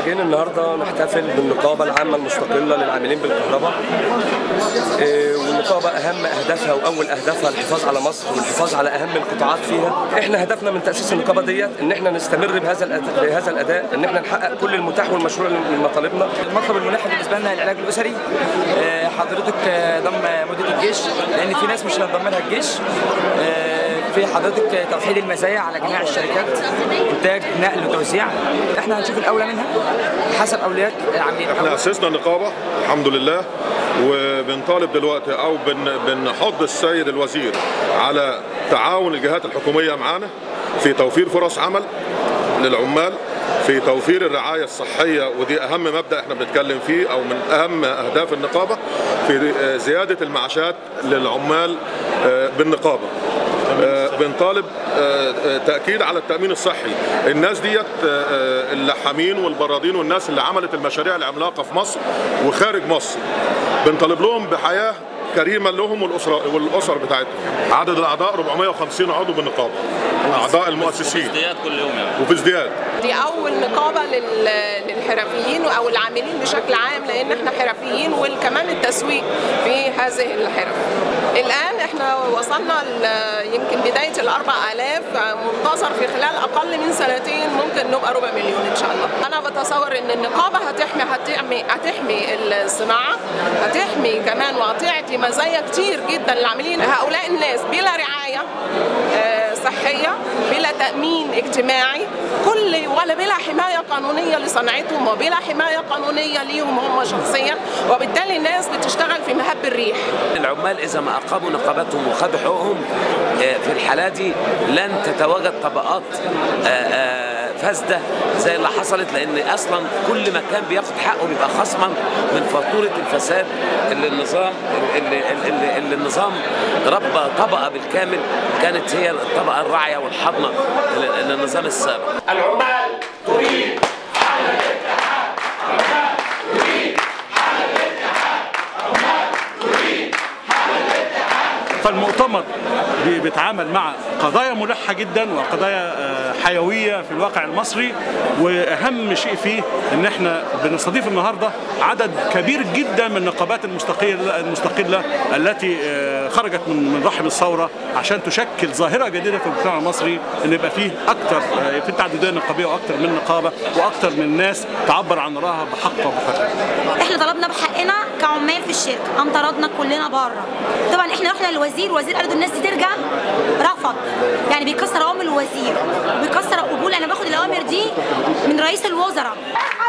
جايين النهارده نحتفل بالنقابه العامه المستقله للعاملين بالكهرباء إيه، والنقابه اهم اهدافها واول اهدافها الحفاظ على مصر والحفاظ على اهم القطاعات فيها احنا هدفنا من تاسيس النقابه ديت ان احنا نستمر بهذا الأد- بهذا الاداء ان احنا نحقق كل المتاح والمشروع من مطالبنا المطلب الملح بالنسبه لنا العلاج الاسري آه، حضرتك آه، ضم مده الجيش لان في ناس مش هتضم لها الجيش آه، في حضرتك توحيد المزايا على جميع الشركات انتاج نقل وتوزيع احنا هنشوف الاولى منها حسب اولويات العاملين احنا اسسنا النقابه الحمد لله وبنطالب دلوقتي او بن بنحض السيد الوزير على تعاون الجهات الحكوميه معانا في توفير فرص عمل للعمال في توفير الرعايه الصحيه ودي اهم مبدا احنا بنتكلم فيه او من اهم اهداف النقابه في زياده المعاشات للعمال آه، بالنقابه آه، بنطالب آه، آه، تاكيد على التامين الصحي الناس ديت آه، آه، اللحامين والبرادين والناس اللي عملت المشاريع العملاقه في مصر وخارج مصر بنطالب لهم بحياه كريمه لهم والاسره والاسر بتاعتهم عدد الاعضاء 450 عضو بالنقابه اعضاء المؤسسين ازدياد كل يوم يعني وفي ازدياد دي اول نقابه لل- للحرفيين او العاملين بشكل عام لان احنا حرفيين وكمان التسويق في هذه الحرف الان احنا وصلنا ل- يمكن بدايه الاربع الاف منتظر في خلال اقل من سنتين ممكن نبقى ربع مليون ان شاء الله انا بتصور ان النقابه هتحمي هتحمي هتحمي الصناعه هتحمي كمان وهتعطي مزايا كتير جدا للعاملين هؤلاء الناس بلا رعايه آه، صحيه بلا تامين اجتماعي كل ولا بلا حمايه قانونيه لصنعتهم وبلا حمايه قانونيه ليهم هم شخصيا وبالتالي الناس بتشتغل في مهب الريح العمال اذا ما اقاموا نقاباتهم وخدوا حقوقهم آه، في الحالة دي لن تتواجد طبقات آه، آه، فاسدة زي اللي حصلت لان اصلا كل مكان بياخد حقه بيبقى خصما من فاتورة الفساد اللي النظام اللي, اللي, اللي النظام ربى طبقة بالكامل كانت هي الطبقة الراعية والحاضنة لل- للنظام السابق العمال تريد حل الاتحاد العمال تريد حل الاتحاد العمال تريد حل الاتحاد فالمؤتمر بي- بيتعامل مع قضايا ملحة جدا وقضايا آه، حيوية في الواقع المصري وأهم شيء فيه إن إحنا بنستضيف النهاردة عدد كبير جدا من النقابات المستقلة المستقلة التي آه، خرجت من من رحم الثورة عشان تشكل ظاهرة جديدة في المجتمع المصري إن يبقى فيه أكتر آه، في التعددية النقابية وأكتر من نقابة وأكتر من ناس تعبر عن رأيها بحق وبحرية احنا طلبنا بحقنا كعمال في الشركه قام طردنا كلنا بره طبعا احنا رحنا للوزير الوزير قال له الناس دي ترجع رفض يعني بيكسر اوامر الوزير وبيكسر قبول انا باخد الاوامر دي من رئيس الوزراء